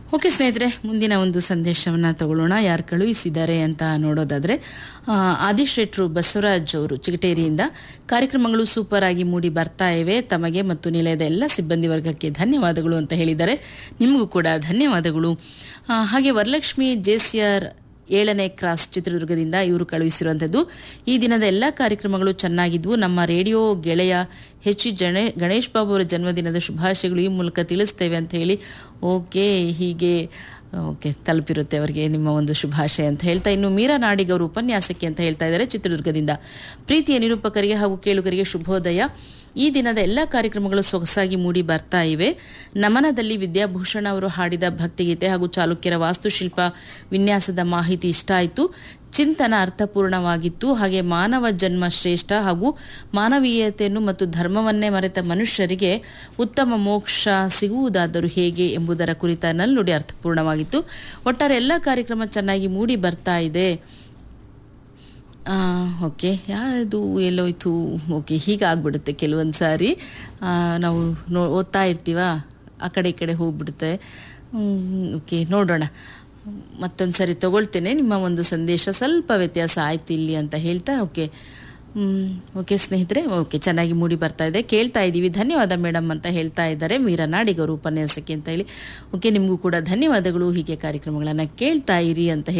okay ಸ್ನೇಹಿತರೆ ಮುಂದಿನ ಒಂದು ಸಂದೇಶವನ್ನು ತಗೊಳ್ಳೋಣ ಯಾರು ಕಳುಹಿಸಿದ್ದಾರೆ ಅಂತ ನೋಡೋದಾದರೆ ಆದಿಶೆಟ್ರು ಬಸವರಾಜ್ ಅವರು ಚಿಗಟೇರಿಯಿಂದ ಕಾರ್ಯಕ್ರಮಗಳು ಸೂಪರ್ ಆಗಿ ಮೂಡಿ ಬರ್ತಾ ಇವೆ ತಮಗೆ ಮತ್ತು ನಿಲಯದ ಎಲ್ಲ ಸಿಬ್ಬಂದಿ ವರ್ಗಕ್ಕೆ ಧನ್ಯವಾದಗಳು ಅಂತ ಹೇಳಿದ್ದಾರೆ ನಿಮಗೂ ಕೂಡ ಧನ್ಯವಾದಗಳು ಆ, ಹಾಗೆ ವರಲಕ್ಷ್ಮಿ ಜೇಸಿಯರ್ ಏಳನೇ ಕ್ರಾಸ್ ಚಿತ್ರದುರ್ಗದಿಂದ ಇವರು ಕಳುಹಿಸಿರುವಂಥದ್ದು ಈ ದಿನದ ಎಲ್ಲ ಕಾರ್ಯಕ್ರಮಗಳು ಚೆನ್ನಾಗಿದ್ವು ನಮ್ಮ ರೇಡಿಯೋ ಗೆಳೆಯ ಎಚ್ ಇ ಜಣೆ ಗಣೇಶ್ ಬಾಬು ಅವರ ಜನ್ಮದಿನದ ಶುಭಾಶಯಗಳು ಈ ಮೂಲಕ ತಿಳಿಸ್ತೇವೆ ಅಂತ ಹೇಳಿ ಓಕೆ ಹೀಗೆ ಓಕೆ ತಲುಪಿರುತ್ತೆ ಅವರಿಗೆ ನಿಮ್ಮ ಒಂದು ಶುಭಾಶಯ ಅಂತ ಹೇಳ್ತಾ ಇನ್ನು ಮೀರಾ ನಾಡಿಗ್ ಅವರು ಉಪನ್ಯಾಸಕ್ಕೆ ಅಂತ ಹೇಳ್ತಾ ಇದ್ದಾರೆ ಚಿತ್ರದುರ್ಗದಿಂದ ಪ್ರೀತಿಯ ನಿರೂಪಕರಿಗೆ ಹಾಗೂ ಕೇಳುಗರಿಗೆ ಶುಭೋದಯ ಈ ದಿನದ ಎಲ್ಲ ಕಾರ್ಯಕ್ರಮಗಳು ಸೊಗಸಾಗಿ ಮೂಡಿ ಬರ್ತಾ ಇವೆ ನಮನದಲ್ಲಿ ವಿದ್ಯಾಭೂಷಣ ಅವರು ಹಾಡಿದ ಭಕ್ತಿಗೀತೆ ಹಾಗೂ ಚಾಲುಕ್ಯರ ವಾಸ್ತುಶಿಲ್ಪ ವಿನ್ಯಾಸದ ಮಾಹಿತಿ ಇಷ್ಟ ಆಯಿತು ಚಿಂತನ ಅರ್ಥಪೂರ್ಣವಾಗಿತ್ತು ಹಾಗೆ ಮಾನವ ಜನ್ಮ ಶ್ರೇಷ್ಠ ಹಾಗೂ ಮಾನವೀಯತೆಯನ್ನು ಮತ್ತು ಧರ್ಮವನ್ನೇ ಮರೆತ ಮನುಷ್ಯರಿಗೆ ಉತ್ತಮ ಮೋಕ್ಷ ಸಿಗುವುದಾದರೂ ಹೇಗೆ ಎಂಬುದರ ಕುರಿತ ನಲ್ನುಡಿ ಅರ್ಥಪೂರ್ಣವಾಗಿತ್ತು ಒಟ್ಟಾರೆ ಎಲ್ಲ ಕಾರ್ಯಕ್ರಮ ಚೆನ್ನಾಗಿ ಮೂಡಿ ಬರ್ತಾ ಇದೆ ಆ, ಓಕೆ ಯಾವುದು ಎಲ್ಲೋಯ್ತು ಓಕೆ ಹೀಗಾಗ್ಬಿಡುತ್ತೆ ಕೆಲವೊಂದು ಸಾರಿ ಆ, ನಾವು ನೋ ಓದ್ತಾ ಇರ್ತೀವ ಆ ಕಡೆ ಈ ಕಡೆ ಹೋಗ್ಬಿಡುತ್ತೆ ಹ್ಮ್, ಓಕೆ ನೋಡೋಣ ಮತ್ತೊಂದು ಸರಿ ತಗೊಳ್ತೇನೆ ನಿಮ್ಮ ಒಂದು ಸಂದೇಶ ಸ್ವಲ್ಪ ವ್ಯತ್ಯಾಸ ಆಯ್ತು ಇಲ್ಲಿ ಅಂತ ಹೇಳ್ತಾ ಓಕೆ ಹ್ಮ್, ಓಕೆ ಸ್ನೇಹಿತರೆ ಓಕೆ ಚೆನ್ನಾಗಿ ಮೂಡಿ ಬರ್ತಾ ಇದೆ ಕೇಳ್ತಾ ಇದ್ದೀವಿ ಧನ್ಯವಾದ ಮೇಡಮ್ ಅಂತ ಹೇಳ್ತಾ ಇದ್ದಾರೆ ಮೀರಾ ನಾಡಿಗವರು ಉಪನ್ಯಾಸಕ್ಕೆ ಅಂತ ಹೇಳಿ ಓಕೆ ನಿಮಗೂ ಕೂಡ ಧನ್ಯವಾದಗಳು ಹೀಗೆ ಕಾರ್ಯಕ್ರಮಗಳನ್ನು ಕೇಳ್ತಾ ಇರಿ ಅಂತ ಹೇಳಿ